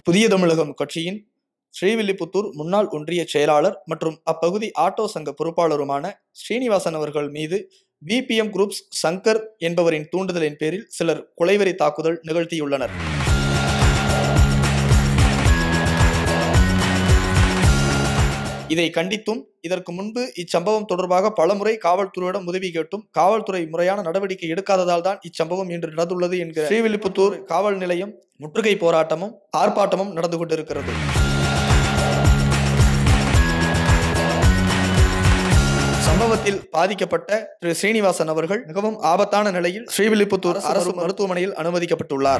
புதிய தமிழகம் கட்சியின் ஸ்ரீவில்லிபுத்தூர் முன்னாள் ஒன்றிய செயலாளர் மற்றும் அப்பகுதி ஆட்டோ சங்க பொறுப்பாளருமான ஸ்ரீனிவாசன் அவர்கள் மீது பிபிஎம் குரூப்ஸ் சங்கர் என்பவரின் தூண்டுதலின் பேரில் சிலர் கொலைவெறி தாக்குதல் நிகழ்த்தியுள்ளனர் இதை கண்டித்தும் இதற்கு முன்பு இச்சம்பவம் தொடர்பாக பலமுறை காவல்துறையிடம் உதவி கேட்டும் காவல்துறை முறையான நடவடிக்கை எடுக்காததால் தான் இச்சம்பவம் இன்று நடந்துள்ளது என்கிற ஸ்ரீவில்லிபுத்தூர் காவல் நிலையம் முற்றுகை போராட்டமும் ஆர்ப்பாட்டமும் நடந்து கொண்டிருக்கிறது சம்பவத்தில் பாதிக்கப்பட்ட திரு ஸ்ரீனிவாசன் அவர்கள் மிகவும் ஆபத்தான நிலையில் ஸ்ரீவில்லிபுத்தூர் அரசு மருத்துவமனையில் அனுமதிக்கப்பட்டுள்ளார்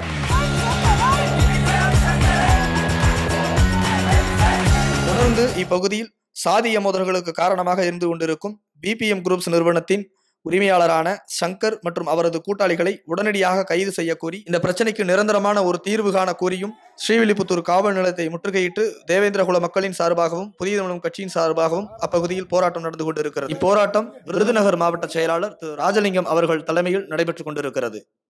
தொடர்ந்து இப்பகுதியில் சாதிய மோதல்களுக்கு காரணமாக இருந்து கொண்டிருக்கும் பிபிஎம் குரூப்ஸ் நிறுவனத்தின் உரிமையாளரான சங்கர் மற்றும் அவரது கூட்டாளிகளை உடனடியாக கைது செய்ய கோரி இந்த பிரச்சனைக்கு நிரந்தரமான ஒரு தீர்வு காண கோரியும் ஸ்ரீவில்லிபுத்தூர் காவல் நிலையத்தை முற்றுகையிட்டு தேவேந்திரகுல மக்களின் சார்பாகவும் புதிய தமிழகம் கட்சியின் சார்பாகவும் அப்பகுதியில் போராட்டம் நடந்து கொண்டிருக்கிறது இப்போராட்டம் விருதுநகர் மாவட்ட செயலாளர் திரு ராஜலிங்கம் அவர்கள் தலைமையில் நடைபெற்றுக் கொண்டிருக்கிறது